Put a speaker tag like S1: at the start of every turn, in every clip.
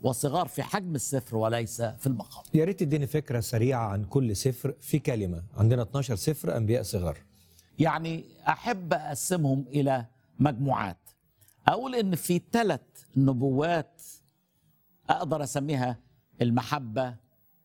S1: وصغار في حجم السفر وليس في المقام
S2: يا ريت تديني فكره سريعه عن كل سفر في كلمه عندنا 12 سفر انبياء صغار
S1: يعني أحب أقسمهم إلى مجموعات أقول إن في ثلاث نبوات أقدر أسميها المحبة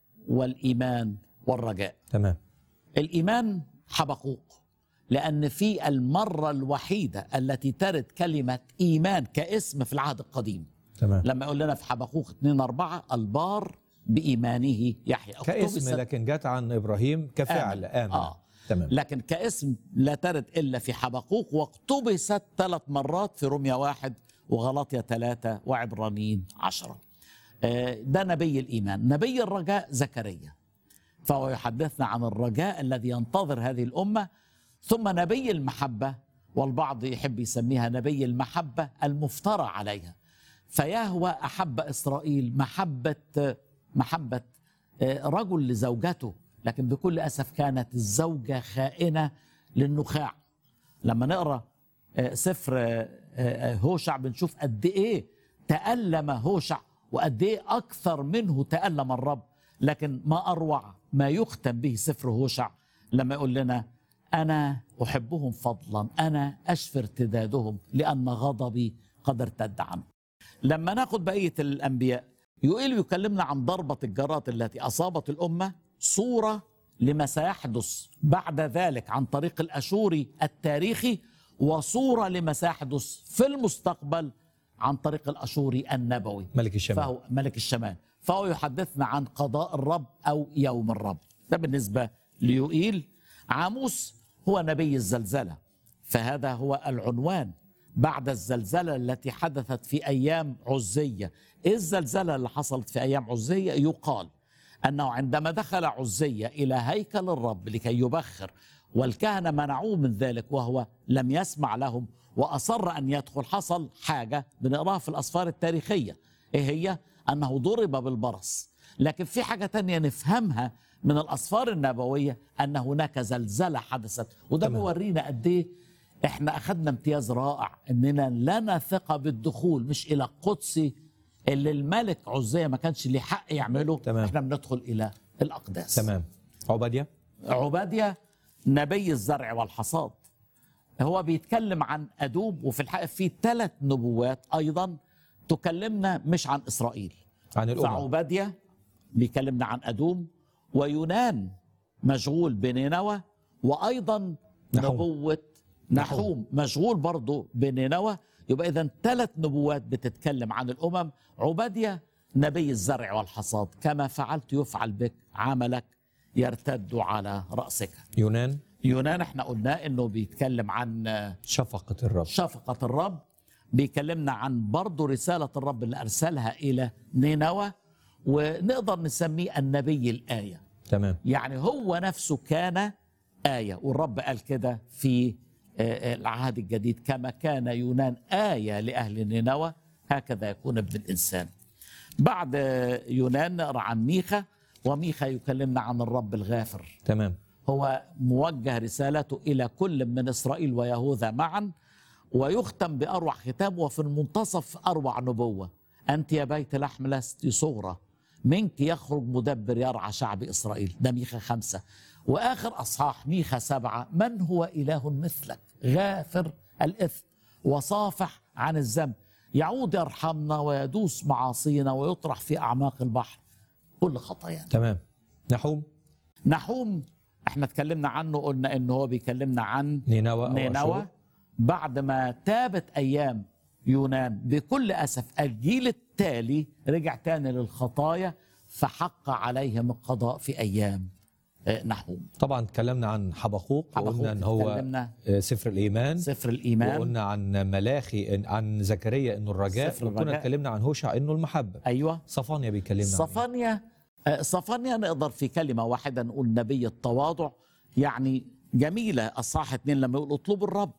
S1: والإيمان والرجاء
S2: تمام
S1: الإيمان حبقوق لأن في المرة الوحيدة التي ترد كلمة إيمان كاسم في العهد القديم
S2: تمام
S1: لما يقول لنا في حبقوق 2 4 البار بإيمانه يحيى
S2: كاسم
S1: اقتبست-
S2: لكن جت عن ابراهيم كفعل
S1: آمن.
S2: امن
S1: آه.
S2: تمام
S1: لكن كاسم لا ترد إلا في حبقوق واقتبست ثلاث مرات في روميا واحد وغلطية ثلاثة وعبرانيين عشرة آه، ده نبي الإيمان نبي الرجاء زكريا فهو يحدثنا عن الرجاء الذي ينتظر هذه الأمة ثم نبي المحبة والبعض يحب يسميها نبي المحبة المفترى عليها فيهوى أحب إسرائيل محبة محبة آه، رجل لزوجته لكن بكل أسف كانت الزوجة خائنة للنخاع لما نقرأ آه، سفر آه، آه، هوشع بنشوف قد إيه تألم هوشع وقد إيه أكثر منه تألم الرب لكن ما أروع ما يختم به سفر هوشع لما يقول لنا أنا أحبهم فضلا أنا أشفي ارتدادهم لأن غضبي قد ارتد عنه لما ناخد بقية الأنبياء يقول يكلمنا عن ضربة الجرات التي أصابت الأمة صورة لما سيحدث بعد ذلك عن طريق الأشوري التاريخي وصورة لما سيحدث في المستقبل عن طريق الأشوري النبوي
S2: ملك الشمال
S1: فهو ملك الشمال فهو يحدثنا عن قضاء الرب أو يوم الرب ده بالنسبة ليوئيل عاموس هو نبي الزلزلة فهذا هو العنوان بعد الزلزلة التي حدثت في أيام عزية إيه الزلزلة اللي حصلت في أيام عزية يقال أنه عندما دخل عزية إلى هيكل الرب لكي يبخر والكهنة منعوه من ذلك وهو لم يسمع لهم وأصر أن يدخل حصل حاجة بنقراها في الأسفار التاريخية إيه هي؟ أنه ضرب بالبرص لكن في حاجة تانية نفهمها من الأسفار النبوية أن هناك زلزلة حدثت وده
S2: تمام.
S1: بيورينا قد إيه إحنا أخذنا امتياز رائع إننا لنا ثقة بالدخول مش إلى القدس اللي الملك عزية ما كانش ليه حق يعمله
S2: تمام.
S1: إحنا بندخل إلى الأقداس
S2: تمام عباديه
S1: عبادية نبي الزرع والحصاد هو بيتكلم عن أدوم وفي الحقيقة في ثلاث نبوات أيضا تكلمنا مش عن إسرائيل
S2: عن الامم
S1: فعبادية بيكلمنا عن أدوم ويونان مشغول بنينوى وأيضا
S2: نحوم.
S1: نبوة نحوم مشغول برضه بنينوى يبقى إذا ثلاث نبوات بتتكلم عن الأمم عبادية نبي الزرع والحصاد كما فعلت يفعل بك عملك يرتد على رأسك
S2: يونان
S1: يونان احنا قلنا انه بيتكلم عن
S2: شفقه الرب
S1: شفقة الرب بيكلمنا عن برضه رسالة الرب اللي أرسلها إلى نينوى ونقدر نسميه النبي الآية
S2: تمام
S1: يعني هو نفسه كان آية والرب قال كده في آه، العهد الجديد كما كان يونان آية لأهل نينوى هكذا يكون ابن الإنسان بعد آه، يونان نقرأ عن ميخا وميخا يكلمنا عن الرب الغافر
S2: تمام
S1: هو موجه رسالته الى كل من اسرائيل ويهوذا معا ويختم باروع ختام وفي المنتصف اروع نبوه انت يا بيت لحم لست صغرى منك يخرج مدبر يرعى شعب اسرائيل ده ميخا خمسه واخر اصحاح ميخا سبعه من هو اله مثلك غافر الاثم وصافح عن الذنب يعود يرحمنا ويدوس معاصينا ويطرح في اعماق البحر كل خطايانا
S2: تمام نحوم
S1: نحوم احنا اتكلمنا عنه قلنا ان هو بيكلمنا عن
S2: نينوى أو
S1: نينوى
S2: أشور.
S1: بعد ما تابت ايام يونان بكل اسف الجيل التالي رجع تاني للخطايا فحق عليهم القضاء في ايام آه، نحوم
S2: طبعا اتكلمنا عن حبقوق
S1: حبقوق
S2: وقلنا ان هو
S1: اتكلمنا
S2: آه، سفر الايمان
S1: سفر الايمان
S2: وقلنا عن ملاخي إن- عن زكريا انه الرجاء
S1: سفر
S2: وكنا
S1: الرجاء.
S2: اتكلمنا عن هوشع انه المحبه
S1: ايوه
S2: صفانيا بيكلمنا عن إيه؟
S1: صفانيا آه، صفانيا نقدر في كلمة واحدة نقول نبي التواضع يعني جميلة أصحاح اتنين لما يقول اطلبوا الرب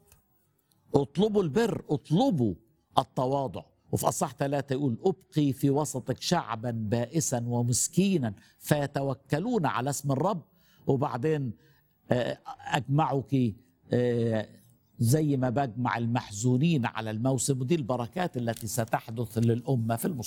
S1: اطلبوا البر اطلبوا التواضع وفي أصحاح ثلاثة يقول أبقي في وسطك شعبا بائسا ومسكينا فيتوكلون على اسم الرب وبعدين آه، أجمعك آه، زي ما بجمع المحزونين على الموسم ودي البركات التي ستحدث للأمة في المستقبل